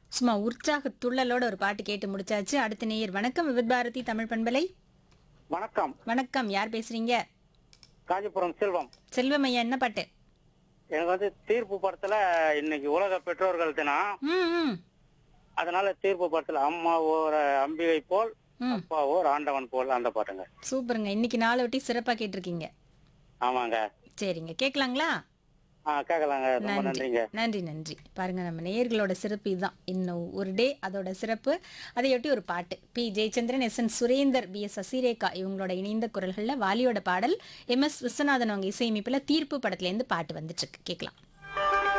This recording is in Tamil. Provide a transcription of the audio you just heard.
சும்மா உற்சாக துள்ளலோட ஒரு பாட்டு கேட்டு முடிச்சாச்சு அடுத்த நேயர் வணக்கம் விவித் பாரதி தமிழ் பண்பலை வணக்கம் வணக்கம் யார் பேசுறீங்க காஞ்சிபுரம் செல்வம் செல்வம் ஐயா என்ன பாட்டு எனக்கு வந்து தீர்ப்பு படத்துல இன்னைக்கு உலக பெற்றோர்கள் தினம் ம் ம் அதனால தீர்ப்பு படத்துல அம்மா ஒரு அம்பிகை போல் ம் அப்பா ஓர் ஆண்டவன் போல் அந்த பாட்டுங்க சூப்பருங்க இன்னைக்கு நாளை ஒட்டி சிறப்பா கேட்டிருக்கீங்க ஆமாங்க சரிங்க கேட்கலாங்களா ஆ கேட்கலாங்க ரொம்ப நன்றி நன்றிங்க நன்றி நன்றி பாருங்க நம்ம நேயர்களோட சிறப்பு இதுதான் இன்னும் ஒரு டே அதோட சிறப்பு அதையொட்டி ஒரு பாட்டு P Jayachandran S N Surendar P S Sasirekha இவங்களோட இணைந்த குரல்கள்ல வாலியோட பாடல் எம் எஸ் விஸ்வநாதன் அவங்க இசையமைப்புல தீர்ப்பு படத்துல இருந்து பாட்டு வந்துட்டு இருக்கு கேட்கலாம்